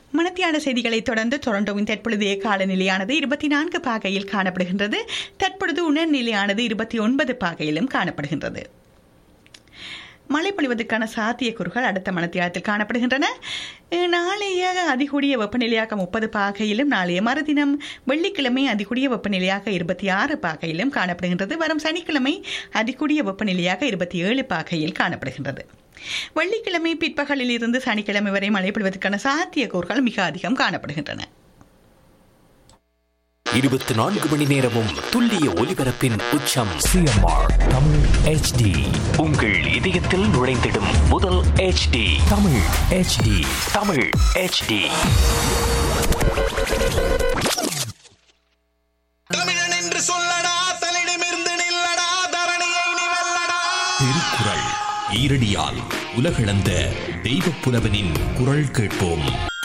மணத்தியான செய்திகளை தொடர்ந்து டொரண்டோவின் தற்பொழுதைய காலநிலையானது இருபத்தி நான்கு பாகையில் காணப்படுகின்றது தற்பொழுது உணர்நிலையானது இருபத்தி ஒன்பது பாகையிலும் காணப்படுகின்றது மழை பொழிவதற்கான சாத்தியக்கூறுகள் அடுத்த மணத்தியாலத்தில் காணப்படுகின்றன அஹ் நாளைய அதிகூடிய வெப்பநிலையாக முப்பது பாகையிலும் நாளைய மறுதினம் வெள்ளிக்கிழமை அதிகூடிய வெப்பநிலையாக இருபத்தி ஆறு பாகையிலும் காணப்படுகின்றது வரும் சனிக்கிழமை அதிகூடிய வெப்பநிலையாக இருபத்தி ஏழு பாகையில் காணப்படுகின்றது வெள்ளிக்கிழமை பிற்பகலில் இருந்து சனிக்கிழமை வரை மழை பொழிவதற்கான சாத்தியக்கூறுகள் மிக அதிகம் காணப்படுகின்றன இருபத்தி நான்கு மணி நேரமும் துல்லிய ஒலிபரப்பின் உச்சம் சிஎம்ஆர் தமிழ் ஹெச்டி உங்கள் இதயத்தில் நுழைந்திடும் முதல் HD Tamil HD Tamil HD தமிழன் என்று சொல்லடா தலிடமிருந்து நில்லடா தரணியை நீ வெல்லடா திருக்குறள் ஈரடியால் உலகளந்த தெய்வப் புலவனின் குரல் கேட்போம்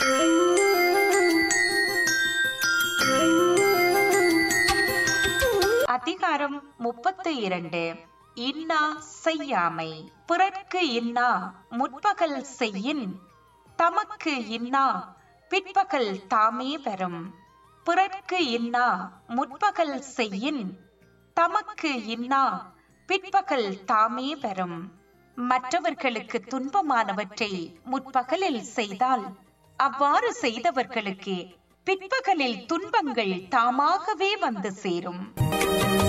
அதிகாரம் முப்பத்து இரண்டு இன்னா செய்யாமை பிறர்க்கு இன்னா முற்பகல் செய்யின் தமக்கு இன்னா பிற்பகல் தாமே பெறும் பிறர்க்கு இன்னா முற்பகல் செய்யின் தமக்கு இன்னா பிற்பகல் தாமே பெறும் மற்றவர்களுக்கு துன்பமானவற்றை முற்பகலில் செய்தால் அவ்வாறு செய்தவர்களுக்கு பிற்பகலில் துன்பங்கள் தாமாகவே வந்து சேரும்